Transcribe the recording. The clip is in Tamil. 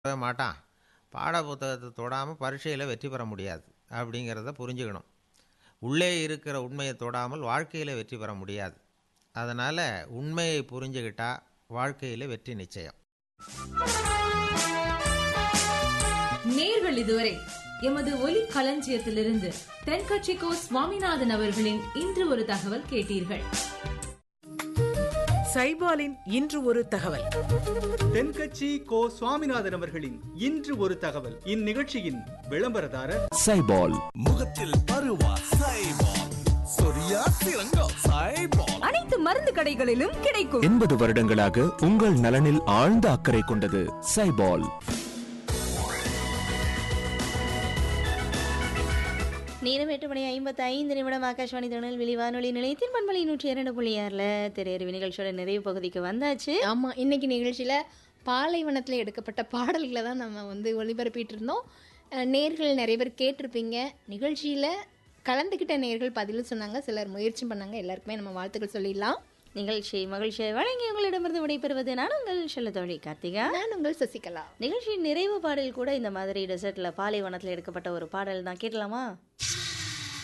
தொடவே மாட்டான் பாட புத்தகத்தை தொடாமல் பரீட்சையில் வெற்றி பெற முடியாது அப்படிங்கிறத புரிஞ்சுக்கணும் உள்ளே இருக்கிற உண்மையை தொடாமல் வாழ்க்கையில் வெற்றி பெற முடியாது அதனால் உண்மையை புரிஞ்சுக்கிட்டா வாழ்க்கையில் வெற்றி நிச்சயம் நேர்கள் இதுவரை எமது ஒலி களஞ்சியத்திலிருந்து தென்கட்சிக்கோ சுவாமிநாதன் அவர்களின் இன்று ஒரு தகவல் கேட்டீர்கள் சைபாலின் இன்று ஒரு தகவல் தென்கட்சி கோ சுவாமிநாதன் அவர்களின் இன்று ஒரு தகவல் இந்நிகழ்ச்சியின் விளம்பரதாரர் சைபால் முகத்தில் பருவா சைபால் சொரியா சிறங்கோ சைபால் அனைத்து மருந்து கடைகளிலும் கிடைக்கும் எண்பது வருடங்களாக உங்கள் நலனில் ஆழ்ந்த அக்கறை கொண்டது சைபால் நேரம் எட்டு மணி ஐம்பத்தி ஐந்து நிமிடம் ஆகாஷ்வாணி திருநெல்வேலி வானொலி நிலையத்தின் பண்பலை நூற்றி இரண்டு புள்ளி ஆறில் திரையறிவு நிகழ்ச்சியோட நிறைவு பகுதிக்கு வந்தாச்சு ஆமாம் இன்னைக்கு நிகழ்ச்சியில் பாலைவனத்தில் எடுக்கப்பட்ட பாடல்களை தான் நம்ம வந்து ஒளிபரப்பிட்டு இருந்தோம் அஹ் நேர்கள் நிறைய பேர் கேட்டிருப்பீங்க நிகழ்ச்சியில் கலந்துக்கிட்ட நேர்கள் பதில் சொன்னாங்க சிலர் முயற்சி பண்ணாங்க எல்லாருக்குமே நம்ம வாழ்த்துக்கள் சொல்லிடலாம் நிகழ்ச்சி மகிழ்ச்சியை வழங்கி உங்களிடமிருந்து விடைபெறுவது நான் உங்கள் செல்லத்தோழி கார்த்திகா நான் உங்கள் சசிகலா நிகழ்ச்சியின் நிறைவு பாடல் கூட இந்த மாதிரி டெசர்ட்ல பாலைவனத்தில் எடுக்கப்பட்ட ஒரு பாடல் தான் கேட்கலாமா